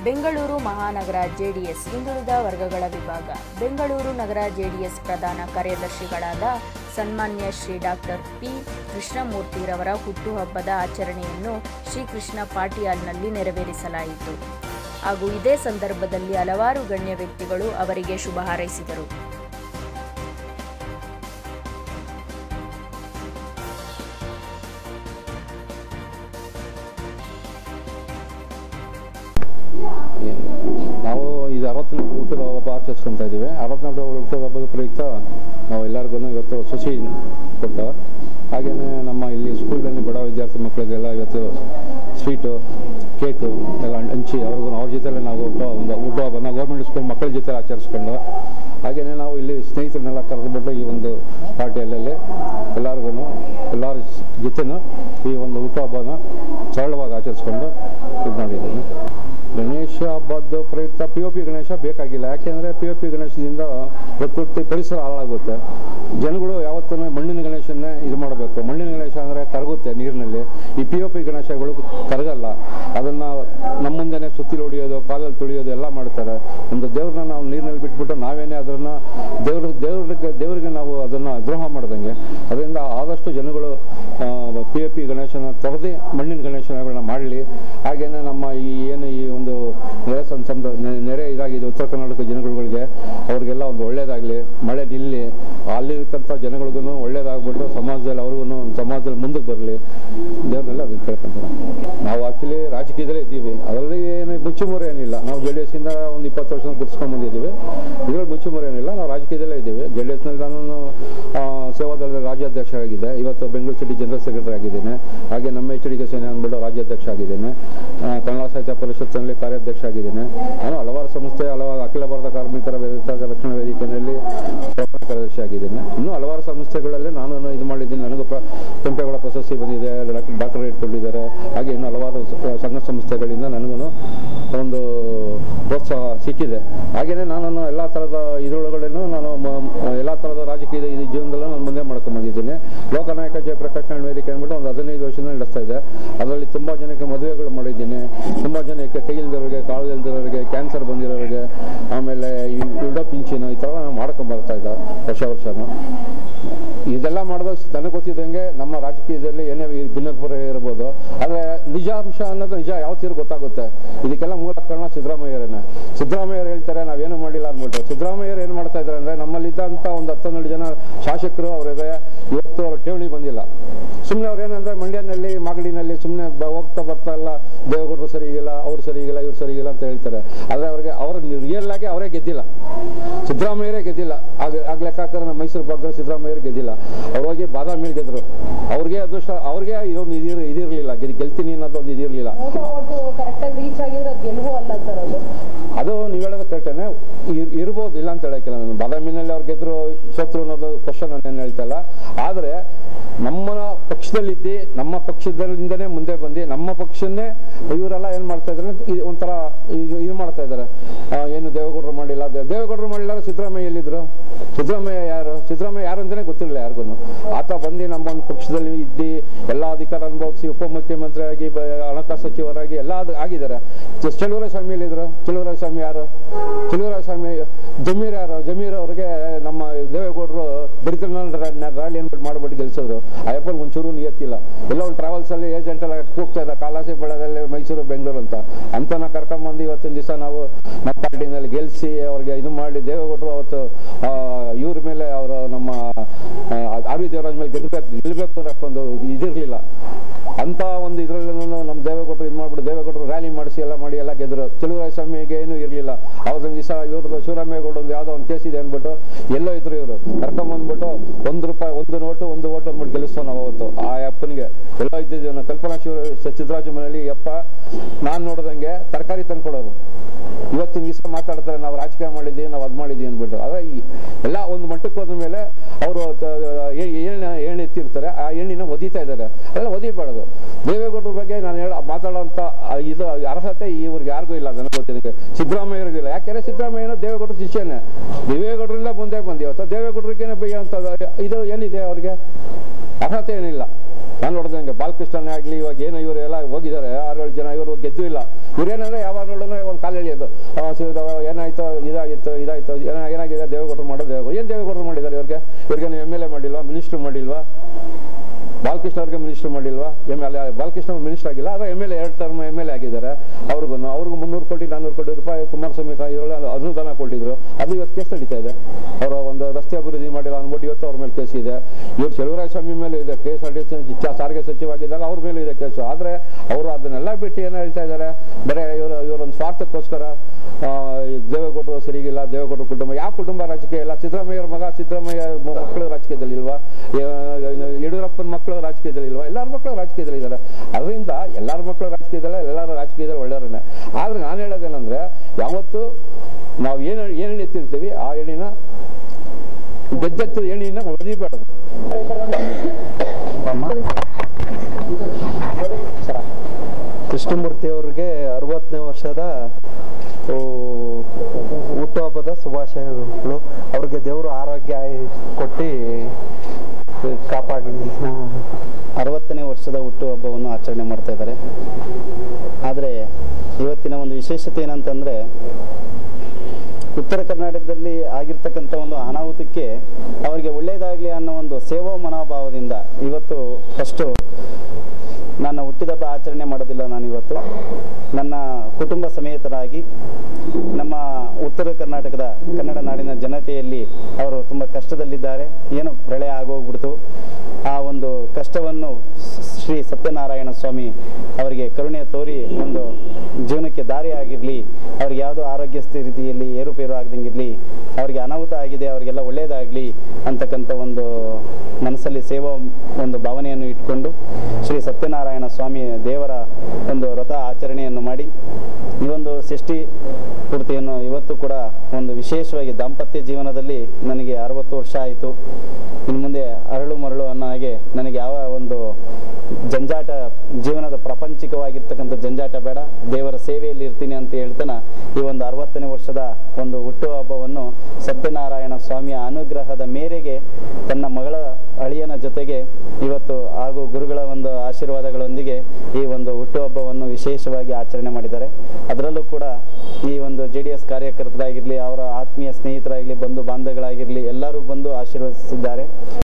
ಬೆಂಗಳೂರು ಮಹಾನಗರ ಜೆಡಿಎಸ್ ಹಿಂದುಳಿದ ವರ್ಗಗಳ ವಿಭಾಗ ಬೆಂಗಳೂರು ನಗರ ಜೆಡಿಎಸ್ ಪ್ರಧಾನ ಕಾರ್ಯದರ್ಶಿಗಳಾದ ಸನ್ಮಾನ್ಯ ಶ್ರೀ ಡಾಕ್ಟರ್ ಪಿ ಕೃಷ್ಣಮೂರ್ತಿರವರ ಹುಟ್ಟುಹಬ್ಬದ ಆಚರಣೆಯನ್ನು ಶ್ರೀಕೃಷ್ಣ ಪಾಟಿಯಾಲ್ನಲ್ಲಿ ನೆರವೇರಿಸಲಾಯಿತು ಹಾಗೂ ಇದೇ ಸಂದರ್ಭದಲ್ಲಿ ಹಲವಾರು ಗಣ್ಯ ವ್ಯಕ್ತಿಗಳು ಅವರಿಗೆ ಶುಭ ಹಾರೈಸಿದರು ನಾವು ಇದು ಅರವತ್ತನೇ ಹುಟ್ಟದ ಹಬ್ಬ ಆಚರಿಸ್ಕೊತಾ ಇದ್ದೀವಿ ಅರವತ್ತನೇ ಹುಟ್ಟದ ಹಬ್ಬದ ಪ್ರಯುಕ್ತ ನಾವು ಎಲ್ಲರಿಗೂ ಇವತ್ತು ಸಸಿ ಕೊಟ್ಟ ಹಾಗೆಯೇ ನಮ್ಮ ಇಲ್ಲಿ ಸ್ಕೂಲ್ನಲ್ಲಿ ಬಡ ವಿದ್ಯಾರ್ಥಿ ಮಕ್ಕಳಿಗೆಲ್ಲ ಇವತ್ತು ಸ್ವೀಟು ಕೇಕು ಎಲ್ಲ ಹಂಚಿ ಅವ್ರಿಗೂ ಅವ್ರ ಜೊತೆಲೆ ನಾವು ಊಟ ಒಂದು ಊಟ ಹಬ್ಬನ ಗೌರ್ಮೆಂಟ್ ಸ್ಕೂಲ್ ಮಕ್ಕಳ ಜೊತೆ ಆಚರಿಸ್ಕೊಂಡು ಹಾಗೆಯೇ ನಾವು ಇಲ್ಲಿ ಸ್ನೇಹಿತರನ್ನೆಲ್ಲ ಕರೆದುಬಿಟ್ಟು ಈ ಒಂದು ಪಾರ್ಟಿಯಲ್ಲಿ ಎಲ್ಲರಿಗೂ ಎಲ್ಲರ ಜೊತೆನೂ ಈ ಒಂದು ಹುಟ್ಟುಹಬ್ಬನ ಸರಳವಾಗಿ ಆಚರಿಸ್ಕೊಂಡು ಇದು ಮಾಡಿದ್ದೀನಿ ಗಣೇಶ ಹಬ್ಬದ ಪ್ರಯುಕ್ತ ಪಿ ಒ ಪಿ ಗಣೇಶ ಬೇಕಾಗಿಲ್ಲ ಯಾಕೆಂದರೆ ಪಿ ಒ ಪಿ ಗಣೇಶದಿಂದ ಪ್ರಕೃತಿ ಪರಿಸರ ಹಾಳಾಗುತ್ತೆ ಜನಗಳು ಯಾವತ್ತೂ ಮಣ್ಣಿನ ಗಣೇಶನ್ನೇ ಇದು ಮಾಡಬೇಕು ಮಣ್ಣಿನ ಗಣೇಶ ಅಂದರೆ ಕರಗುತ್ತೆ ನೀರಿನಲ್ಲಿ ಈ ಪಿ ಒ ಪಿ ಗಣೇಶಗಳು ಕರಗಲ್ಲ ಅದನ್ನು ನಮ್ಮ ಮುಂದೆನೇ ಸುತ್ತಿಲು ಹೊಡಿಯೋದು ಕಾಲಲ್ಲಿ ತುಳಿಯೋದು ಎಲ್ಲ ಮಾಡ್ತಾರೆ ಒಂದು ದೇವ್ರನ್ನ ನಾವು ನೀರಿನಲ್ಲಿ ಬಿಟ್ಬಿಟ್ಟು ನಾವೇನೇ ಅದನ್ನು ದೇವ್ರ ದೇವ್ರಿಗೆ ದೇವರಿಗೆ ನಾವು ಅದನ್ನು ದ್ರೋಹ ಮಾಡ್ದಂಗೆ ಅದರಿಂದ ಆದಷ್ಟು ಜನಗಳು ಪಿ ಒ ಪಿ ಗಣೇಶನ ತೊರೆದು ಮಣ್ಣಿನ ಗಣೇಶನಗಳನ್ನ ಮಾಡಲಿ ಹಾಗೆಯೇ ನಮ್ಮ ಈ ಏನು ಈ ಒಂದು ನೆರೆ ಸಂ- ಸಂದ ನೆ- ನೆರೆ ಇದಾಗಿದೆ ಉತ್ತರ ಕರ್ನಾಟಕ ಜನಗಳಿಗೆ ಅವ್ರಿಗೆಲ್ಲ ಒಂದು ಒಳ್ಳೇದಾಗಲಿ ಮಳೆ ನಿಲ್ಲಿ ಅಲ್ಲಿರ್ತಕ್ಕಂಥ ಜನಗಳಿಗೂ ಒಳ್ಳೇದಾಗ್ಬಿಟ್ಟು ಸಮಾಜದಲ್ಲಿ ಅವ್ರಿಗೂ ಸಮಾಜದಲ್ಲಿ ಮುಂದಕ್ಕೆ ಬರಲಿ ದೇವ್ರನ್ನೆಲ್ಲ ಅದನ್ನು ಕೇಳ್ಕೊಂತಾರೆ ನಾವು ಆ್ಯಕ್ಚುಲಿ ರಾಜಕೀಯದಲ್ಲೇ ಇದ್ದೀವಿ ಅದರಲ್ಲಿ ಏನು ಮುಚ್ಚುಮರೆ ಏನಿಲ್ಲ ನಾವು ಜೆ ಡಿ ಎಸ್ಸಿಂದ ಒಂದು ಇಪ್ಪತ್ತು ವರ್ಷ ಗುರ್ಸ್ಕೊಂಡು ಬಂದಿದ್ದೀವಿ ಇದರಲ್ಲಿ ಮುಚ್ಚುಮರೆ ಏನಿಲ್ಲ ನಾವು ರಾಜಕೀಯದಲ್ಲೇ ಇದ್ದೀವಿ ಜೆ ಡಿ ಎಸ್ನಲ್ಲಿ ನಾನು ಆ, ಸೇವಾದಳದ ರಾಜ್ಯಾಧ್ಯಕ್ಷ ಆಗಿದ್ದೆ ಇವತ್ತು ಬೆಂಗಳೂರು ಸಿಟಿ ಜನರಲ್ ಸೆಕ್ರೆಟರಿ ಆಗಿದ್ದೇನೆ ಹಾಗೆ ನಮ್ಮ ಎಚ್ ಡಿ ಕೆ ಸೇನೆ ಅಂದ್ಬಿಟ್ಟು ರಾಜ್ಯಾಧ್ಯಕ್ಷ ಆಗಿದ್ದೇನೆ ಆ, ಕನ್ನಡ ಸಾಹಿತ್ಯ ಪರಿಷತ್ತಿನಲ್ಲಿ ಕಾರ್ಯಾಧ್ಯಕ್ಷ ಆಗಿದ್ದೇನೆ ನಾನು ಹಲವಾರು ಸಂಸ್ಥೆ ಹಲವಾರು ಅಖಿಲ ಭಾರತ ಕಾರ್ಮಿಕರ ವೇದಿಕೆ ರಕ್ಷಣಾ ವೇದಿಕೆಯಲ್ಲಿ ಪ್ರಧಾನ ಕಾರ್ಯದರ್ಶಿ ಆಗಿದ್ದೇನೆ ಇನ್ನೂ ಹಲವಾರು ಸಂಸ್ಥೆಗಳಲ್ಲಿ ನಾನು ಇದು ಮಾಡಿದ್ದೀನಿ ನನಗೂ ಪ್ರ ಕೆಂಪೇಗೌಡ ಪ್ರಶಸ್ತಿ ಬಂದಿದೆ ಡಾಕ್ಟರ್ ಡಾಕ್ಟರೇಟ್ ಕೊಟ್ಟಿದ್ದಾರೆ ಹಾಗೆ ಇನ್ನೂ ಹಲವಾರು ಸ- ಸಂಘ ಸಂಸ್ಥೆಗಳಿಂದ ನನಗೂ ಒಂದು ಪ್ರೋತ್ಸಾಹ ಸಿಕ್ಕಿದೆ ಹಾಗೆಯೇ ನಾನು ಎಲ್ಲ ಥರದ ಇದರೊಳಗಡೆನೂ ನಾನು ಎಲ್ಲ ಥರದ ರಾಜಕೀಯದ ಇದು ಜೀವನದಲ್ಲೂ ನಾನು ಮುಂದೆ ಮಾಡ್ಕೊಂಡು ಬಂದಿದ್ದೀನಿ ಲೋಕನಾಯಕ ಜಯಪ್ರಕಾಶ್ ನಾರಾಯಣ ವೇದಿಕೆ ಅಂದ್ಬಿಟ್ಟು ಒಂದು ಹದಿನೈದು ವರ್ಷದಿಂದ ನಡೆಸ್ತಾ ಇದೆ ಅದರಲ್ಲಿ ತುಂಬ ಜನಕ್ಕೆ ಮದುವೆಗಳು ಮಾಡಿದ್ದೀನಿ ತುಂಬ ಜನಕ್ಕೆ ಕೈ ಇಲ್ದಿರೋರಿಗೆ ಕಾಳು ಇಲ್ದಿರೋರಿಗೆ ಕ್ಯಾನ್ಸರ್ ಬಂದಿರೋರಿಗೆ ಆಮೇಲೆ ಈ ವಿಡೋ ಪಿಂಚಿನ ಈ ಥರ ನಾನು ಮಾಡ್ಕೊಂಡು ಬರ್ತಾ ಇದ್ದೆ ವರ್ಷ ವರ್ಷನೂ ಇದೆಲ್ಲ ಮಾಡಿದಾಗ ನನಗೆ ಗೊತ್ತಿದ್ದಂಗೆ ನಮ್ಮ ರಾಜಕೀಯದಲ್ಲಿ ಏನೇ ಈ ಭಿನ್ನಪುರ ಇರ್ಬೋದು ಆದರೆ ನಿಜಾಂಶ ಅನ್ನೋದು ನಿಜ ಯಾವ ತೀರು ಗೊತ್ತಾಗುತ್ತೆ ಇದಕ್ಕೆಲ್ಲ ಮೂಲ ಕಾರಣ ಸಿದ್ದರಾಮಯ್ಯರೇನೆ ಸಿದ್ದರಾಮಯ್ಯರು ಹೇಳ್ತಾರೆ ನಾವೇನು ಮಾಡಿಲ್ಲ ಅಂದ್ಬಿಟ್ಟು ಸಿದ್ದರಾಮಯ್ಯರು ಏನು ಮಾಡ್ತಾ ಇದ್ದಾರೆ ಅಂದರೆ ನಮ್ಮಲ್ಲಿದ್ದಂಥ ಒಂದು ಹತ್ತೊಂದು ಜನ ಶಾಸಕರು ಅವರಿಗೆ ಇವತ್ತು ಅವ್ರ ಠೇವಣಿ ಬಂದಿಲ್ಲ ಸುಮ್ಮನೆ ಅವ್ರು ಏನಂದ್ರೆ ಮಂಡ್ಯನಲ್ಲಿ ಮಾಗಡಿನಲ್ಲಿ ಸುಮ್ಮನೆ ಹೋಗ್ತಾ ಬರ್ತಾ ಎಲ್ಲ ದೇವೇಗೌಡರು ಸರಿಗಿಲ್ಲ ಅವ್ರು ಸರಿಗಿಲ್ಲ ಇವ್ರು ಸರಿಗಿಲ್ಲ ಅಂತ ಹೇಳ್ತಾರೆ ಆದರೆ ಅವ್ರಿಗೆ ಅವರ ರಿಯಲ್ ಆಗಿ ಅವರೇ ಗೆದ್ದಿಲ್ಲ ಸಿದ್ದರಾಮಯ್ಯರೇ ಗೆದ್ದಿಲ್ಲ ಆಗ ಆಗ ಲೆಕ್ಕಾಚಾರ ನಮ್ಮ ಮೈಸೂರು ಭಾಗದಲ್ಲಿ ಸಿದ್ದರಾಮಯ್ಯರು ಗೆದ್ದಿಲ್ಲ ಅವ್ರು ಹೋಗಿ ಬಾದಾಮಿಲಿ ಗೆದ್ರು ಅವ್ರಿಗೆ ಅದೃಷ್ಟ ಅವ್ರಿಗೆ ಇದೊಂದು ಇದಿರ್ ಇದಿರಲಿಲ್ಲ ಗೆದ್ ಗೆಲ್ತೀನಿ ಅನ್ನೋದು ಒಂದು ಇದಿರಲಿಲ್ಲ ಓಟು ಕರೆಕ್ಟಾಗಿ ರೀಚ್ ಆಗಿದ್ರೆ ಅದು ಗೆಲುವು ಅಲ್ಲ ಸರ್ ಅದು ಅದು ನೀವು ಹೇಳೋದು ಕರೆಕ್ಟೇನೆ ಇರ್- ಇರ್ಬೋದು ಇಲ್ಲ ಅಂತ ಹೇಳಕ್ಕಿಲ್ಲ ನಾನು ಬಾದಾಮಿನಲ್ಲಿ ಅವ್ರು ಗೆದ್ರು ಸೋತ್ರು ಅನ್ನೋದು ಕ್ವಶನ್ ನಾನು ಏನು ಹೇಳ್ತಾ ಇಲ್ಲ ಆದರೆ ನಮ್ಮ ಪಕ್ಷದಲ್ಲಿದ್ದು ನಮ್ಮ ಪಕ್ಷದಿಂದನೇ ಮುಂದೆ ಬಂದು ನಮ್ಮ ಪಕ್ಷನ್ನೇ ಇವರೆಲ್ಲ ಏನು ಮಾಡ್ತಾ ಇದ್ದಾರೆ ಇದು ಒಂಥರ ಇದು ಇದು ಮಾಡ್ತಾ ಇದ್ದಾರೆ ಆ, ಏನು ದೇವೇಗೌಡರು ಮಾಡಿಲ್ಲ ದೇ- ದೇವೇಗೌಡರು ಮಾಡಿಲ್ಲ ಅಂದ್ರೆ ಸಿದ್ದರಾಮಯ್ಯ ಎಲ್ಲಿದ್ರು ಸಿದ್ದರಾಮಯ್ಯ ಯಾರು ಸಿದ್ದರಾಮಯ್ಯ ಯಾರು ಅಂತಲೇ ಗೊತ್ತಿರಲಿಲ್ಲ ಯಾರಿಗೂ ಆತ ಬಂದು ನಮ್ಮ ಒಂದು ಪಕ್ಷದಲ್ಲಿ ಇದ್ದು ಎಲ್ಲ ಅಧಿಕಾರ ಅನುಭವಿಸಿ ಉಪಮುಖ್ಯಮಂತ್ರಿ ಆಗಿ ಬ- ಹಣಕಾಸು ಸಚಿವರಾಗಿ ಎಲ್ಲ ಅದು ಆಗಿದ್ದಾರೆ ಚಲುವರಾಯ ಸ್ವಾಮಿ ಎಲ್ಲಿದ್ರು ಚಲುವರಾಯ ಸ್ವಾಮಿ ಯಾರು ಚಲುವರಾಯ ಸ್ವಾಮಿ ಜಮೀರ್ ಯಾರು ಜಮೀರ್ ಅವ್ರಿಗೆ ನಮ್ಮ ದೇವೇಗೌಡರು ಬರಿತನಲ್ಲಿ ರ್ಯಾಲಿ ಅನ್ಬಿಟ್ಟು ಮಾಡ್ಬಿಟ್ಟು ಗೆಲ್ಸಿದ್ರು ಅಯ್ಯಪ್ಪನ ಒಂಚೂರು ನಿಯತ್ತಿಲ್ಲ ಎಲ್ಲ ಒಂದು ಟ್ರಾವೆಲ್ಸಲ್ಲಿ ಏಜೆಂಟ್ ಎಲ್ಲ ಕೂಗ್ತಾ ಇದ್ದ ಕಾಲಾಸಿ ಬೆಳದಲ್ಲಿ ಮೈಸೂರು ಬೆಂಗಳೂರು ಅಂತ ಅಂತನ ಕರ್ಕೊಂಬಂದು ಇವತ್ತಿನ ದಿವಸ ನಾವು ನಮ್ಮ ಪಾರ್ಟಿನಲ್ಲಿ ಗೆಲ್ಲಿಸಿ ಅವ್ರಿಗೆ ಇದು ಮಾಡಿ ದೇವೇಗೌಡರು ಅವತ್ತು ಆ, ಇವ್ರ ಮೇಲೆ ಅವರು ನಮ್ಮ ಆರ್ ವಿ ದೇವರಾಜ್ ಮೇಲೆ ಗೆಲ್ಲಬೇಕು ಗೆಲ್ಲಬೇಕು ಅನ್ನೋ ಅಷ್ಟೊಂದು ಇದಿರಲಿಲ್ಲ ಅಂತ ಒಂದು ಇದರಲ್ಲಿ ನಮ್ಮ ದೇವೇಗೌಡರು ಇದು ಮಾಡ್ಬಿಟ್ಟು ದೇವೇಗೌಡರು ರ್ಯಾಲಿ ಮಾಡಿಸಿ ಎಲ್ಲ ಮಾಡಿ ಎಲ್ಲ ಗೆದ್ರು ಚಲುವರಾಯ ಸ್ವಾಮಿಗೆ ಏನೂ ಇರಲಿಲ್ಲ ಅವತ್ತೊಂದು ದಿವಸ ಇವ್ರದ್ದು ಶಿವರಾಮೇಗೌಡ ಒಂದು ಯಾವುದೋ ಒಂದು ಕೇಸ್ ಇದೆ ಅಂದ್ಬಿಟ್ಟು ಎಲ್ಲೋ ಇದ್ರು ಇವರು ಕರ್ಕೊಂಬಂದ್ಬಿಟ್ಟು ಒಂದು ರೂಪಾಯಿ ಒಂದು ನೋಟು ಒಂದು ಓಟು ಅಂದ್ಬಿಟ್ಟು ಗೆಲ್ಲಿಸ್ತೋ ನಾವು ಅವತ್ತು ಆ ಅಪ್ಪನಿಗೆ ಎಲ್ಲೋ ಇದ್ದಿದ್ದೀವಿ ನಾವು ಕಲ್ಪನಾ ಶಿವ ಸಿದ್ದರಾಜ ಮನೆಯಲ್ಲಿ ಯಪ್ಪ ನಾನು ನೋಡ್ದಂಗೆ ತರಕಾರಿ ತಂದ್ಕೊಡೋರು ಇವತ್ತಿನ ದಿವಸ ಮಾತಾಡ್ತಾರೆ ನಾವು ರಾಜಕೀಯ ಮಾಡಿದ್ದೀವಿ ನಾವು ಅದು ಮಾಡಿದ್ದೀವಿ ಅಂದ್ಬಿಟ್ಟು ಆದರೆ ಈ ಎಲ್ಲ ಒಂದು ಮಟ್ಟಕ್ಕೆ ಹೋದ ಮೇಲೆ ಅವರು ಎಣ್ಣೆ ಎಣ್ಣೆ ಎತ್ತಿರ್ತಾರೆ ಆ ಎಣ್ಣಿನ ಒದಿತಾ ಇದ್ದಾರೆ ಅದೆಲ್ಲ ಒದಿಬಾರ್ದು ದೇವೇಗೌಡರ ಬಗ್ಗೆ ನಾನು ಹೇಳ ಮಾತಾಡೋಂಥ ಆ ಇದು ಅರ್ಹತೆ ಇವ್ರಿಗೆ ಯಾರಿಗೂ ಇಲ್ಲ ನನಗೆ ಗೊತ್ತಿದ್ದಕ್ಕೆ ಸಿದ್ದರಾಮಯ್ಯರಿಗಿಲ್ಲ ಯಾಕೆಂದರೆ ಸಿದ್ದರಾಮಯ್ಯನ ದೇವೇಗೌಡರ ಶಿಷ್ಯನೇ ದೇವೇಗೌಡರಿಂದ ಮುಂದೆ ಬಂದು ಇವತ್ತು ದೇವೇಗೌಡರಿಗೇನೆ ಬೈಯೋಂಥದ್ದು ಇದು ಏನಿದೆ ಅವ್ರಿಗೆ ಅರ್ಹತೆ ಏನಿಲ್ಲ ನಾನು ನೋಡಿದಂಗೆ ಬಾಲಕೃಷ್ಣನೇ ಆಗಲಿ ಇವಾಗ ಏನು ಇವರು ಎಲ್ಲ ಹೋಗಿದ್ದಾರೆ ಆರೇಳು ಜನ ಇವರು ಗೆದ್ದು ಇಲ್ಲ ಇವ್ರೇನಂದ್ರೆ ಯಾವಾಗ ನೋಡೋಣ ಒಂದು ಕಾಲು ಎಳೆಯೋದು ಆ, ಸಿದ್ದು, ಏನಾಯ್ತು ಇದಾಗಿತ್ತು ಇದಾಯ್ತು ಏನ ಏನಾಗಿದೆ ದೇವೇಗೌಡರು ಮಾಡೋದು ದೇವೇಗೌಡ ಏನು ದೇವೇಗೌಡರು ಮಾಡಿದ್ದಾರೆ ಇವ್ರಿಗೆ ಇವ್ರಿಗೆ ಎಮ್ ಎಲ್ ಎ ಮಾಡಿಲ್ವಾ ಮಿನಿಸ್ಟ್ರು ಮಾಡಿಲ್ವಾ ಬಾಲಕೃಷ್ಣ ಅವ್ರಿಗೆ ಮಿನಿಸ್ಟರ್ ಮಾಡಿಲ್ವಾ ಎಮ್ ಎಲ್ ಎ ಬಾಲಕೃಷ್ಣ ಅವ್ರು ಮಿನಿಸ್ಟರ್ ಆಗಿಲ್ಲ ಆದರೆ ಎಮ್ ಎಲ್ ಎ ಎರಡು ಟರ್ಮ್ ಎಮ್ ಎಲ್ ಎ ಆಗಿದ್ದಾರೆ ಅವ್ರಿಗೂ ಅವ್ರಿಗೂ ಮುನ್ನೂರು ಕೋಟಿ ನಾನ್ನೂರು ಕೋಟಿ ರೂಪಾಯಿ ಕುಮಾರಸ್ವಾಮಿ ಇದರೊಳಗೆ ಅನುದಾನ ಕೊಟ್ಟಿದ್ರು ಅದು ಇವತ್ತು ಕೇಸ್ ನಡೀತಾ ಇದೆ ಅವರ ಒಂದು ರಸ್ತೆ ಅಭಿವೃದ್ಧಿ ಮಾಡಿಲ್ಲ ಅಂದ್ಬಿಟ್ಟು ಇವತ್ತು ಅವ್ರ ಮೇಲೆ ಕೇಸ್ ಇದೆ ಇವ್ರು ಚೆಲುವರಾಯ ಸ್ವಾಮಿ ಮೇಲೆ ಇದೆ K S R T C ಸಾರಿಗೆ ಸಚಿವಾಗಿದ್ದಾಗ ಅವ್ರ ಮೇಲೆ ಇದೆ ಕೇಸು ಆದರೆ ಅವರು ಅದನ್ನೆಲ್ಲ ಬಿಟ್ಟು ಏನು ಹೇಳ್ತಾ ಇದ್ದಾರೆ ಬರೀ ಇವರು ಇವರೊಂದು ಸ್ವಾರ್ಥಕ್ಕೋಸ್ಕರ ಆ, ಈ ದೇವೇಗೌಡರು ಸರಿಗಿಲ್ಲ ದೇವೇಗೌಡರ ಕುಟುಂಬ ಯಾವ ಕುಟುಂಬ ರಾಜಕೀಯ ಇಲ್ಲ ಸಿದ್ದರಾಮಯ್ಯವ್ರ ಮಗ ಸಿದ್ದರಾಮಯ್ಯ ಮ- ಮಕ್ಕಳು ರಾಜಕೀಯದಲ್ಲಿ ಇಲ್ವಾ ಯ- ಯಡಿಯೂರಪ್ಪನ ಮಕ್ಕಳು ರಾಜಕೀಯದಲ್ಲಿ ಇಲ್ವಾ ಎಲ್ಲರ ಮಕ್ಕಳು ರಾಜಕೀಯದಲ್ಲಿ ಇದ್ದಾರೆ ಅದರಿಂದ ಎಲ್ಲರ ಮಕ್ಕಳು ರಾಜಕೀಯದಲ್ಲ ಎಲ್ಲರೂ ರಾಜಕೀಯದಲ್ಲಿ ಒಳ್ಳೆಯವರನ್ನೇ ಆದರೆ ನಾನು ಹೇಳೋದೇನೆಂದ್ರೆ ಯಾವತ್ತು ನಾವು ಏನು ಏನು ಎತ್ತಿರ್ತೀವಿ ಆ ಎಣ್ಣಿನ ಬೆದ್ದೆತ್ತಿದ ಎಣ್ಣಿನ ಒದಿಬೇಡದು ಕೃಷ್ಣಮೂರ್ತಿ ಅವ್ರಿಗೆ ಅರವತ್ತನೇ ವರ್ಷದ ಓ, ಹುಟ್ಟುಹಬ್ಬದ ಶುಭಾಶಯಗಳು ಅವ್ರಿಗೆ ದೇವರು ಆರೋಗ್ಯ ಆಯುಷ್ ಕೊಟ್ಟು ಕಾಪಾಡಿ ಅರವತ್ತನೇ ವರ್ಷದ ಹುಟ್ಟುಹಬ್ಬವನ್ನು ಆಚರಣೆ ಮಾಡ್ತಾ ಇದ್ದಾರೆ ಆದರೆ ಇವತ್ತಿನ ಒಂದು ವಿಶೇಷತೆ ಏನಂತಂದರೆ ಉತ್ತರ ಕರ್ನಾಟಕದಲ್ಲಿ ಆಗಿರ್ತಕ್ಕಂಥ ಒಂದು ಅನಾಹುತಕ್ಕೆ ಅವರಿಗೆ ಒಳ್ಳೆಯದಾಗಲಿ ಅನ್ನೋ ಒಂದು ಸೇವಾ ಮನೋಭಾವದಿಂದ ಇವತ್ತು ಫಸ್ಟು ನನ್ನ ಹುಟ್ಟಿದಬ್ಬ ಆಚರಣೆ ಮಾಡೋದಿಲ್ಲ ನಾನು ಇವತ್ತು ನನ್ನ ಕುಟುಂಬ ಸಮೇತರಾಗಿ ನಮ್ಮ ಉತ್ತರ ಕರ್ನಾಟಕದ ಕನ್ನಡ ನಾಡಿನ ಜನತೆಯಲ್ಲಿ ಅವರು ತುಂಬ ಕಷ್ಟದಲ್ಲಿದ್ದಾರೆ ಏನೋ ಪ್ರಳಯ ಆಗೋಗ್ಬಿಡ್ತು ಆ ಒಂದು ಕಷ್ಟವನ್ನು ಶ್ರೀ ಸತ್ಯನಾರಾಯಣ ಸ್ವಾಮಿ ಅವರಿಗೆ ಕರುಣೆ ತೋರಿ ಒಂದು ಜೀವನಕ್ಕೆ ದಾರಿ ಆಗಿರಲಿ ಅವ್ರಿಗೆ ಯಾವುದೋ ಆರೋಗ್ಯ ಸ್ಥಿತಿಯಲ್ಲಿ ಏರುಪೇರು ಆಗದಂಗಿರಲಿ ಅವರಿಗೆ ಅನಾಹುತ ಆಗಿದೆ ಅವರಿಗೆಲ್ಲ ಒಳ್ಳೆಯದಾಗಲಿ ಅಂತಕ್ಕಂಥ ಒಂದು ಮನಸ್ಸಲ್ಲಿ ಸೇವಾ ಒಂದು ಭಾವನೆಯನ್ನು ಇಟ್ಕೊಂಡು ಶ್ರೀ ಸತ್ಯನಾರಾಯಣ ಸ್ವಾಮಿ ದೇವರ ಒಂದು ವ್ರತ ಆಚರಣೆಯನ್ನು ಮಾಡಿ ಈ ಒಂದು ಷಷ್ಠಿ ಪೂರ್ತಿಯನ್ನು ಇವತ್ತು ಕೂಡ ಒಂದು ವಿಶೇಷವಾಗಿ ದಾಂಪತ್ಯ ಜೀವನದಲ್ಲಿ ನನಗೆ ಅರವತ್ತು ವರ್ಷ ಆಯಿತು ಇನ್ನು ಮುಂದೆ ಅರಳು ಮರಳು ಅನ್ನೋ ಹಾಗೆ ನನಗೆ ಯಾವ ಒಂದು ಜಂಜಾಟ ಜೀವನದ ಪ್ರಾಪಂಚಿಕವಾಗಿರ್ತಕ್ಕಂಥ ಜಂಜಾಟ ಬೇಡ ದೇವರ ಸೇವೆಯಲ್ಲಿ ಇರ್ತೀನಿ ಅಂತ ಹೇಳ್ತಾನ ಈ ಒಂದು ಅರವತ್ತನೇ ವರ್ಷದ ಒಂದು ಹುಟ್ಟುಹಬ್ಬವನ್ನು ಸತ್ಯನಾರಾಯಣ ಸ್ವಾಮಿಯ ಅನುಗ್ರಹದ ಮೇರೆಗೆ ತನ್ನ ಮಗಳ ಅಳಿಯನ ಜೊತೆಗೆ ಇವತ್ತು ಹಾಗೂ ಗುರುಗಳ ಒಂದು ಆಶೀರ್ವಾದಗಳೊಂದಿಗೆ ಈ ಒಂದು ಹುಟ್ಟುಹಬ್ಬವನ್ನು ವಿಶೇಷವಾಗಿ ಆಚರಣೆ ಮಾಡಿದ್ದಾರೆ ಅದರಲ್ಲೂ ಕೂಡ ಈ ಒಂದು ಜೆ ಡಿ ಎಸ್ ಕಾರ್ಯಕರ್ತರಾಗಿರಲಿ ಅವರ ಆತ್ಮೀಯ ಸ್ನೇಹಿತರಾಗಿರಲಿ ಬಂಧು ಬಾಂಧವಗಳಾಗಿರಲಿ ಎಲ್ಲರೂ ಬಂದು ಆಶೀರ್ವದಿಸಿದ್ದಾರೆ